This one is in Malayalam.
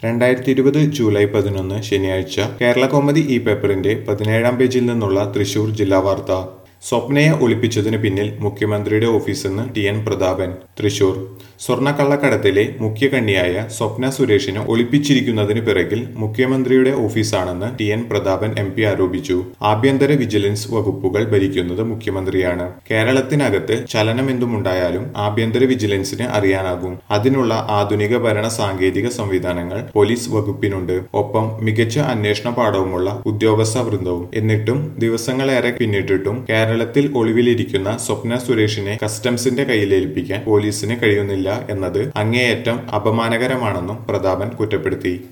രണ്ടായിരത്തി ഇരുപത് ജൂലൈ പതിനൊന്ന് ശനിയാഴ്ച കേരള കോമഡി ഈ പേപ്പറിന്റെ പതിനേഴാം പേജിൽ നിന്നുള്ള തൃശൂർ ജില്ലാ വാർത്ത സ്വപ്നയെ ഒളിപ്പിച്ചതിന് പിന്നിൽ മുഖ്യമന്ത്രിയുടെ ഓഫീസെന്ന് ടി എൻ പ്രതാപൻ തൃശൂർ സ്വർണ്ണക്കള്ളക്കടത്തിലെ മുഖ്യ കണ്ണിയായ സ്വപ്ന സുരേഷിനെ ഒളിപ്പിച്ചിരിക്കുന്നതിന് പിറകിൽ മുഖ്യമന്ത്രിയുടെ ഓഫീസാണെന്ന് T N Prathapan M P ആരോപിച്ചു ആഭ്യന്തര വിജിലൻസ് വകുപ്പുകൾ ഭരിക്കുന്നത് മുഖ്യമന്ത്രിയാണ് കേരളത്തിനകത്ത് ചലനമെന്തുമുണ്ടായാലും ആഭ്യന്തര വിജിലൻസിന് അറിയാനാകും അതിനുള്ള ആധുനിക ഭരണ സാങ്കേതിക സംവിധാനങ്ങൾ പോലീസ് വകുപ്പിനുണ്ട് ഒപ്പം മികച്ച അന്വേഷണ പാഠവുമുള്ള ഉദ്യോഗസ്ഥ വൃന്ദവും എന്നിട്ടും ദിവസങ്ങളേറെ പിന്നിട്ടിട്ടും കേരളത്തിൽ ഒളിവിലിരിക്കുന്ന സ്വപ്ന സുരേഷിനെ കസ്റ്റംസിന്റെ കയ്യിലേൽപ്പിക്കാൻ പോലീസിന് കഴിയുന്നില്ല എന്നത് അങ്ങേയറ്റം അപമാനകരമാണെന്നും പ്രതാപൻ കുറ്റപ്പെടുത്തി